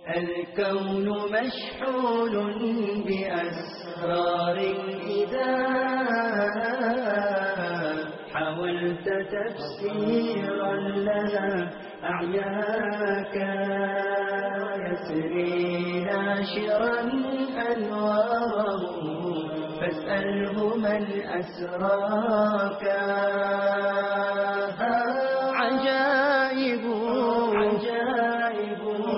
الكون مشحون بأسرار إذا حاولت تفسيرا لها أعياك يسري ناشرا أنواره فاسأله من أسراك عجائب عجائب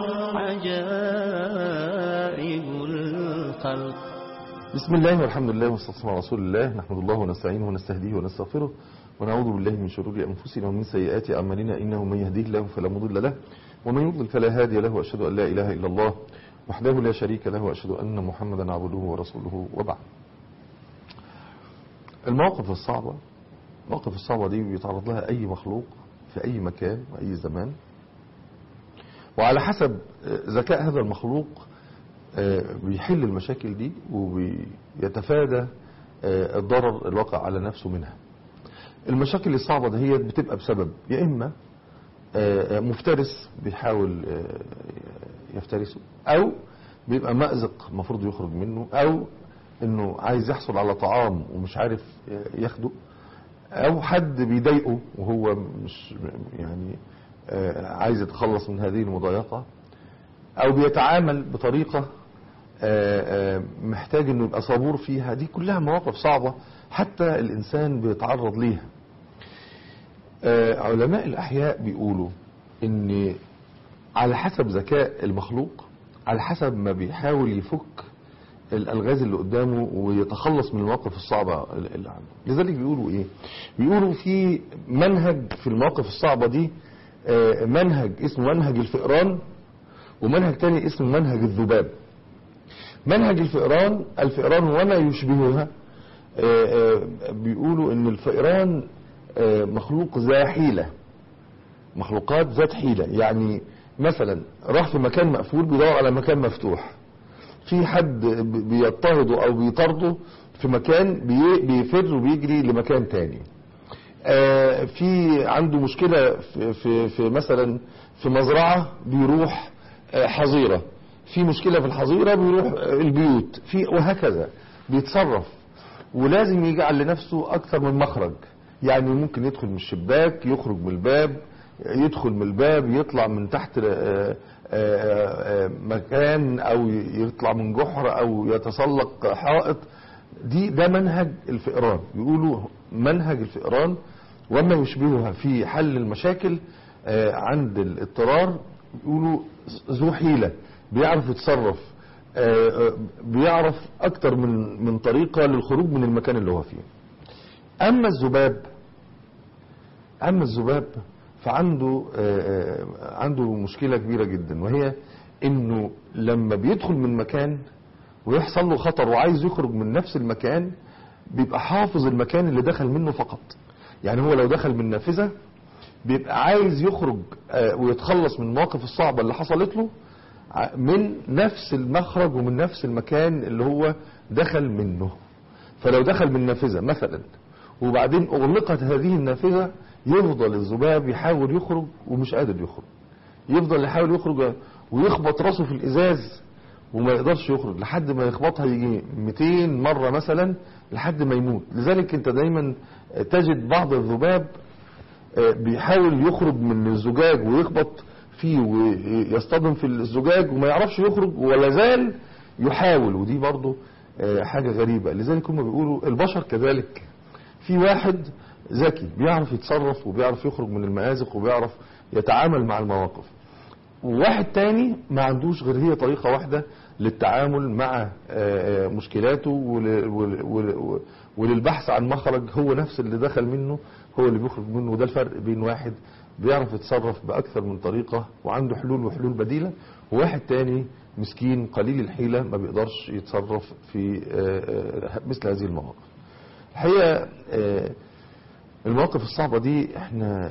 عجائب الخلق بسم الله والحمد لله والصلاة والسلام على رسول الله نحمد الله ونستعينه ونستهديه ونستغفره ونعوذ بالله من شرور أنفسنا ومن سيئات أعمالنا إنه من يهديه الله فلا مضل له ومن يضلل فلا هادي له وأشهد أن لا إله إلا الله وحده لا شريك له وأشهد أن محمدا عبده ورسوله وبعد المواقف الصعبة المواقف الصعبة دي بيتعرض لها أي مخلوق في أي مكان وأي زمان وعلى حسب ذكاء هذا المخلوق بيحل المشاكل دي وبيتفادى الضرر الواقع على نفسه منها المشاكل الصعبة ده هي بتبقى بسبب يا إما مفترس بيحاول يفترسه أو بيبقى مأزق المفروض يخرج منه أو إنه عايز يحصل على طعام ومش عارف ياخده أو حد بيضايقه وهو مش يعني عايز يتخلص من هذه المضايقة أو بيتعامل بطريقة محتاج انه يبقى صبور فيها دي كلها مواقف صعبة حتى الانسان بيتعرض ليها علماء الاحياء بيقولوا ان على حسب ذكاء المخلوق على حسب ما بيحاول يفك الالغاز اللي قدامه ويتخلص من المواقف الصعبة اللي عنده لذلك بيقولوا ايه بيقولوا في منهج في المواقف الصعبة دي منهج اسمه منهج الفئران ومنهج تاني اسمه منهج الذباب منهج الفئران الفئران وما يشبهها بيقولوا ان الفئران مخلوق ذا حيلة مخلوقات ذات حيلة يعني مثلا راح في مكان مقفول بيدور على مكان مفتوح في حد بيضطهده او بيطرده في مكان بيفر وبيجري لمكان تاني في عنده مشكلة في, في, في مثلا في مزرعة بيروح حظيرة في مشكلة في الحظيرة بيروح البيوت في وهكذا بيتصرف ولازم يجعل لنفسه أكثر من مخرج يعني ممكن يدخل من الشباك يخرج من الباب يدخل من الباب يطلع من تحت مكان أو يطلع من جحر أو يتسلق حائط دي ده منهج الفئران يقولوا منهج الفئران وما يشبهها في حل المشاكل عند الاضطرار يقولوا ذو حيلة بيعرف يتصرف بيعرف اكتر من من طريقة للخروج من المكان اللي هو فيه اما الذباب اما الذباب فعنده عنده مشكلة كبيرة جدا وهي انه لما بيدخل من مكان ويحصل له خطر وعايز يخرج من نفس المكان بيبقى حافظ المكان اللي دخل منه فقط يعني هو لو دخل من نافذة بيبقى عايز يخرج ويتخلص من المواقف الصعبة اللي حصلت له من نفس المخرج ومن نفس المكان اللي هو دخل منه فلو دخل من نافذة مثلا وبعدين اغلقت هذه النافذة يفضل الذباب يحاول يخرج ومش قادر يخرج يفضل يحاول يخرج ويخبط راسه في الازاز وما يقدرش يخرج لحد ما يخبطها يجي 200 مرة مثلا لحد ما يموت لذلك انت دايما تجد بعض الذباب بيحاول يخرج من الزجاج ويخبط فيه ويصطدم في الزجاج وما يعرفش يخرج ولا زال يحاول ودي برضه حاجة غريبة لذلك هم بيقولوا البشر كذلك في واحد ذكي بيعرف يتصرف وبيعرف يخرج من المآزق وبيعرف يتعامل مع المواقف وواحد تاني ما عندوش غير هي طريقة واحدة للتعامل مع مشكلاته وللبحث عن مخرج هو نفس اللي دخل منه هو اللي بيخرج منه وده الفرق بين واحد بيعرف يتصرف بأكثر من طريقة وعنده حلول وحلول بديلة وواحد تاني مسكين قليل الحيلة ما بيقدرش يتصرف في مثل هذه المواقف الحقيقة المواقف الصعبة دي احنا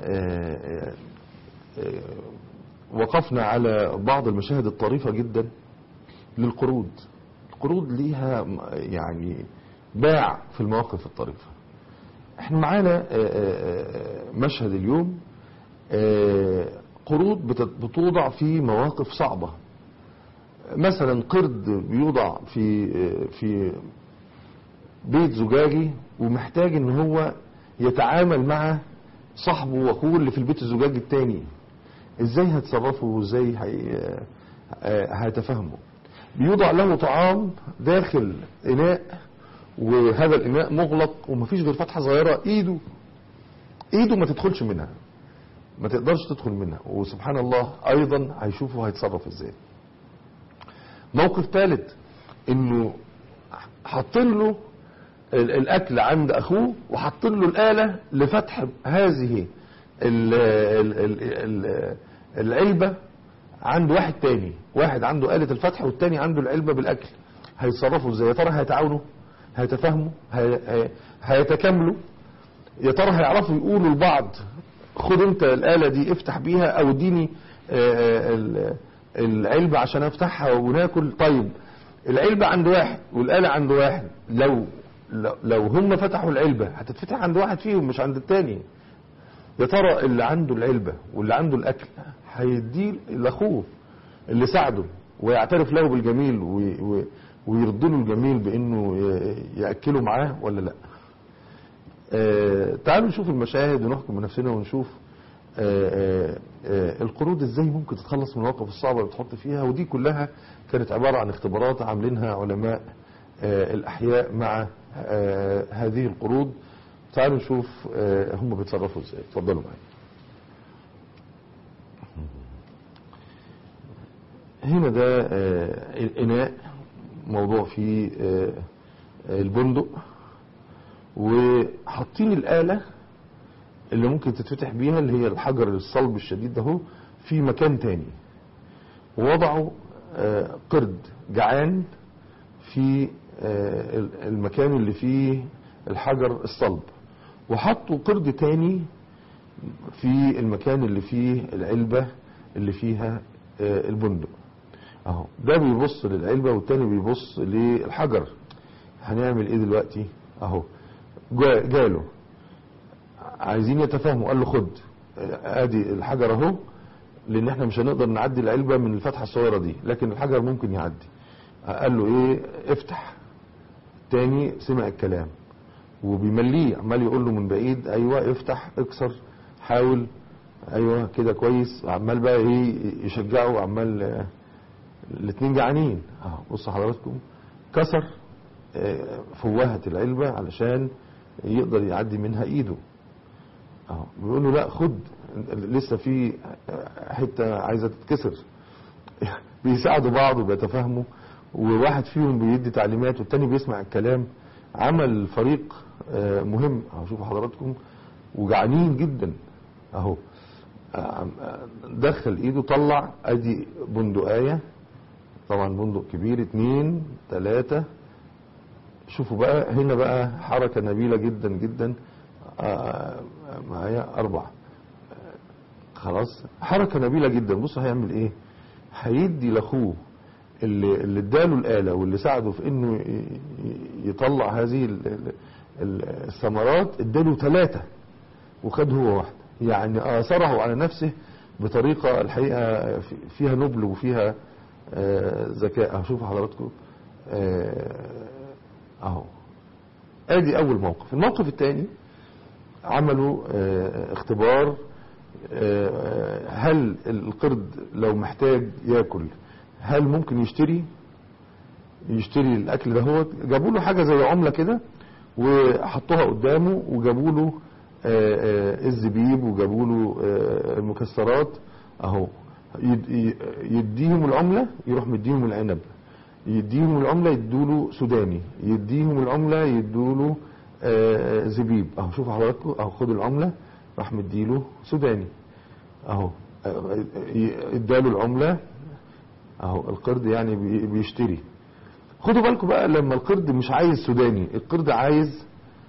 وقفنا على بعض المشاهد الطريفة جدا للقرود القرود ليها يعني باع في المواقف الطريفة احنا معانا مشهد اليوم قرود بتوضع في مواقف صعبة مثلا قرد بيوضع في في بيت زجاجي ومحتاج ان هو يتعامل مع صاحبه واخوه اللي في البيت الزجاجي التاني ازاي هيتصرفوا وازاي هي- آه، هيتفاهموا بيوضع له طعام داخل اناء وهذا الاناء مغلق ومفيش غير فتحه صغيره ايده ايده ما تدخلش منها ما تقدرش تدخل منها وسبحان الله ايضا هيشوفوا هيتصرف ازاي موقف ثالث انه حاطين له ال- الاكل عند اخوه وحاطين له الاله لفتح هذه ال- ال- ال- ال- العلبه عند واحد تاني واحد عنده آلة الفتح والتاني عنده العلبة بالأكل هيتصرفوا ازاي يا ترى هيتعاونوا هيتفاهموا هي... هي... هيتكاملوا يا ترى هيعرفوا يقولوا لبعض خد انت الآلة دي افتح بيها او اديني آه، ال- العلبة عشان افتحها وناكل طيب العلبة عند واحد والآلة عند واحد لو لو- لو هم فتحوا العلبة هتتفتح عند واحد فيهم مش عند التاني يا ترى اللي عنده العلبة واللي عنده الأكل هيديه لأخوه اللي ساعده ويعترف له بالجميل وي- وي- ويرد له الجميل بأنه ي- يأكله معاه ولا لا آه، تعالوا نشوف المشاهد ونحكم بنفسنا ونشوف آه، آه، آه، القروض ازاي ممكن تتخلص من المواقف الصعبة اللي بتحط فيها ودي كلها كانت عبارة عن اختبارات عاملينها علماء آه، الأحياء مع آه، هذه القروض تعالوا نشوف آه، هم بيتصرفوا ازاي اتفضلوا معايا هنا ده آه، الإناء موضوع فيه آه، البندق وحاطين الآلة اللي ممكن تتفتح بيها اللي هي الحجر الصلب الشديد ده هو في مكان تاني ووضعوا آه، قرد جعان في آه، المكان اللي فيه الحجر الصلب وحطوا قرد تاني في المكان اللي فيه العلبة اللي فيها آه، البندق اهو ده بيبص للعلبة والتاني بيبص للحجر هنعمل ايه دلوقتي اهو جا- جاله عايزين يتفاهموا قال له خد ادي الحجر اهو لان احنا مش هنقدر نعدي العلبة من الفتحة الصغيرة دي لكن الحجر ممكن يعدي قال له ايه افتح تاني سمع الكلام وبيمليه عمال يقول له من بعيد ايوه افتح اكسر حاول ايوه كده كويس عمال بقى ايه يشجعه عمال آه، الاتنين جعانين اهو بصوا حضراتكم كسر آه، فوهة العلبة علشان يقدر يعدي منها ايده اهو بيقول له لا خد لسه في حتة عايزة تتكسر بيساعدوا بعض وبيتفاهموا وواحد فيهم بيدي تعليمات والتاني بيسمع الكلام عمل فريق آه، مهم اهو شوفوا حضراتكم وجعانين جدا اهو آه، آه، دخل ايده طلع ادي بندقايه طبعا بندق كبير اتنين تلاتة شوفوا بقى هنا بقى حركة نبيلة جدا جدا آه، معايا أربعة آه، خلاص حركة نبيلة جدا بصوا هيعمل ايه هيدي لاخوه اللي اللي اداله الآلة واللي ساعده في انه ي- ي- يطلع هذه ال- ال- ال- الثمرات اداله ثلاثة وخد هو واحدة يعني آثره على نفسه بطريقة الحقيقة في- فيها نبل وفيها آه، ذكاء هشوف حضراتكم آه، اهو ادي اول موقف الموقف الثاني عملوا آه، اختبار آه، هل القرد لو محتاج ياكل هل ممكن يشتري يشتري الاكل ده هو جابوا له حاجه زي عمله كده وحطوها قدامه وجابوا له آه، آه، الزبيب وجابوا له آه، المكسرات اهو يد- ي- يديهم العمله يروح مديهم العنب يديهم العمله يدوله سوداني يديهم العمله يدوله آه، زبيب اهو شوفوا حضراتكم اهو خد العمله راح مديله سوداني اهو آه، ي- اداله العمله اهو القرد يعني بي- بيشتري خدوا بالكم بقى لما القرد مش عايز سوداني القرد عايز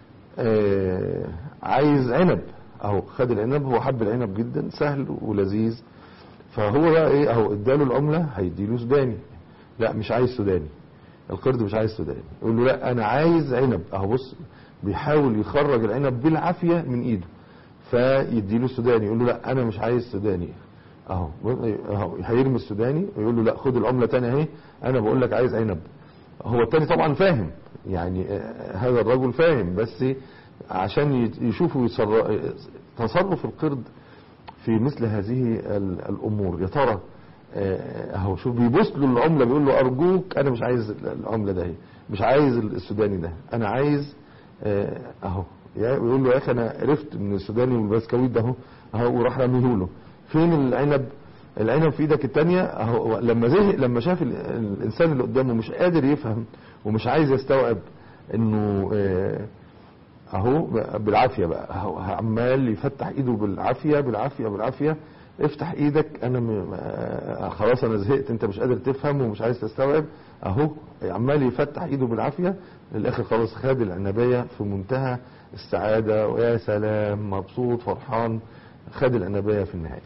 آه عايز عنب اهو خد العنب هو حب العنب جدا سهل ولذيذ فهو بقى ايه اهو اداله العمله هيديله سوداني لا مش عايز سوداني القرد مش عايز سوداني يقول له لا انا عايز عنب اهو بص بيحاول يخرج العنب بالعافيه من ايده فيديله سوداني يقول له لا انا مش عايز سوداني اهو اهو هيرمي السوداني ويقول له لا خد العمله تاني اهي انا بقول لك عايز عنب هو التاني طبعا فاهم يعني آه، هذا الرجل فاهم بس عشان يت- يشوفوا يتصر- تصرف القرد في مثل هذه ال- الامور يا ترى آه، اهو شوف بيبص له العمله بيقول له ارجوك انا مش عايز العمله ده مش عايز السوداني ده انا عايز آه، اهو يا- بيقول له يا اخي انا عرفت ان السوداني والبسكويت ده اهو اهو وراح رميه له فين العنب العنب في ايدك التانية اهو لما زهق لما شاف ال- الانسان اللي قدامه مش قادر يفهم ومش عايز يستوعب انه آه، اهو بالعافيه بقى اهو عمال يفتح ايده بالعافيه بالعافيه بالعافيه افتح ايدك انا م... آه، خلاص انا زهقت انت مش قادر تفهم ومش عايز تستوعب اهو عمال يفتح ايده بالعافيه للاخر خلاص خد العنبيه في منتهى السعاده ويا سلام مبسوط فرحان خد العنبيه في النهايه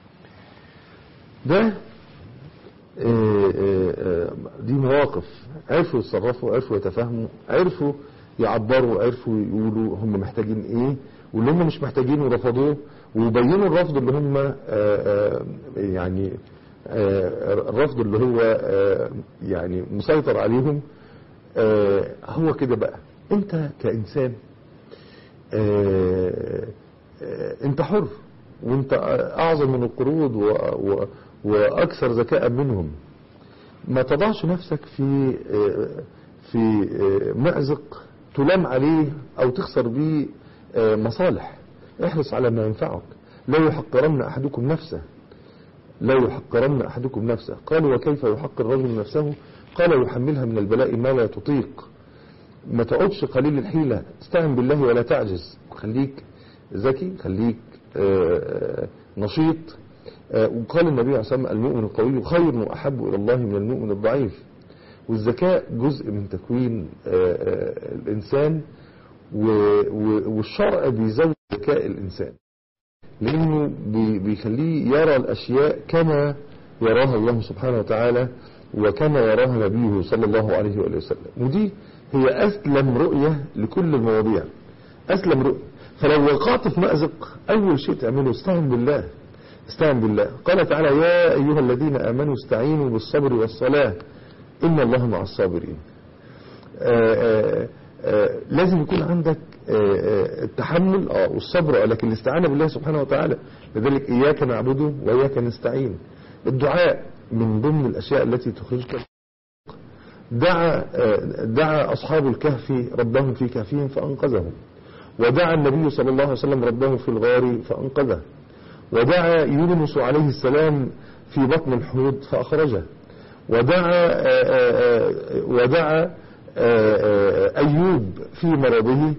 ده آه، آه، آه، دي مواقف عرفوا يتصرفوا عرفوا يتفاهموا عرفوا يعبروا عرفوا يقولوا هم محتاجين ايه واللي هم مش محتاجينه رفضوه ويبينوا الرفض اللي هم آه، آه، يعني آه، الرفض اللي هو آه، يعني مسيطر عليهم آه، هو كده بقى انت كإنسان آه، آه، انت حر وانت اعظم من القرود و و واكثر ذكاء منهم ما تضعش نفسك في آه، في آه، مأزق تلام عليه او تخسر به آه، مصالح احرص على ما ينفعك لا يحقرن احدكم نفسه لا يحقرن احدكم نفسه قالوا وكيف يحقر الرجل نفسه قال يحملها من البلاء ما لا تطيق ما تقعدش قليل الحيلة استعن بالله ولا تعجز خليك ذكي خليك آه، نشيط آه، وقال النبي عليه الصلاة والسلام المؤمن القوي خير وأحب إلى الله من المؤمن الضعيف والذكاء جزء من تكوين آه، آه، الإنسان و- و- والشرع بيزود ذكاء الإنسان لأنه بي- بيخليه يرى الأشياء كما يراها الله سبحانه وتعالى وكما يراها نبيه صلى الله عليه وآله وسلم ودي هي أسلم رؤية لكل المواضيع أسلم رؤية فلو وقعت في مأزق أول شيء تعمله استعن بالله استعن بالله قال تعالى يا أيها الذين آمنوا استعينوا بالصبر والصلاة إن الله مع الصابرين آه، آه، آه، لازم يكون عندك آه، آه، التحمل اه والصبر آه، لكن الاستعانة بالله سبحانه وتعالى لذلك إياك نعبده وإياك نستعين الدعاء من ضمن الأشياء التي تخرجك دعا آه، دعا أصحاب الكهف ربهم في كهفهم فأنقذهم ودعا النبي صلى الله عليه وسلم ربه في الغار فأنقذه ودعا يونس عليه السلام في بطن الحوت فأخرجه ودعا آه، آه، آه، ودعا آه، آه، أيوب في مرضه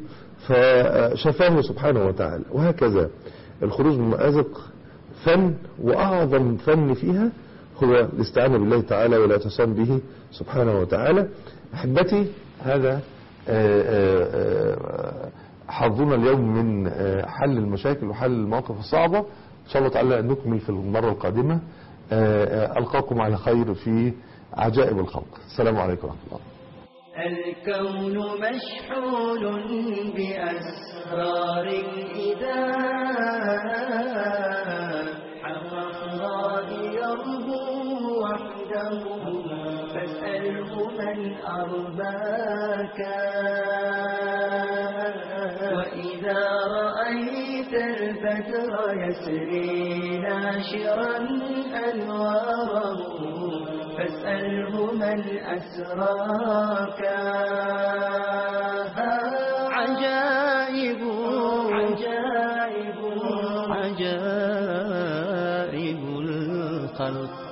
فشفاه سبحانه وتعالى وهكذا الخروج من المآزق فن وأعظم فن فيها هو الاستعانة بالله تعالى والاعتصام به سبحانه وتعالى أحبتي هذا آه، آه، آه، حظنا اليوم من آه، حل المشاكل وحل المواقف الصعبة إن شاء الله تعالى نكمل في المرة القادمة آه، آه، ألقاكم على خير في عجائب الخلق السلام عليكم ورحمة الله الكون مشحون بأسرار إذا حق الله يربو وحده فاسأله من أرباك وإذا رأيت البدر يسري ناشرا أنواره فاسأله من أسراك عجائب عجائب عجائب الخلق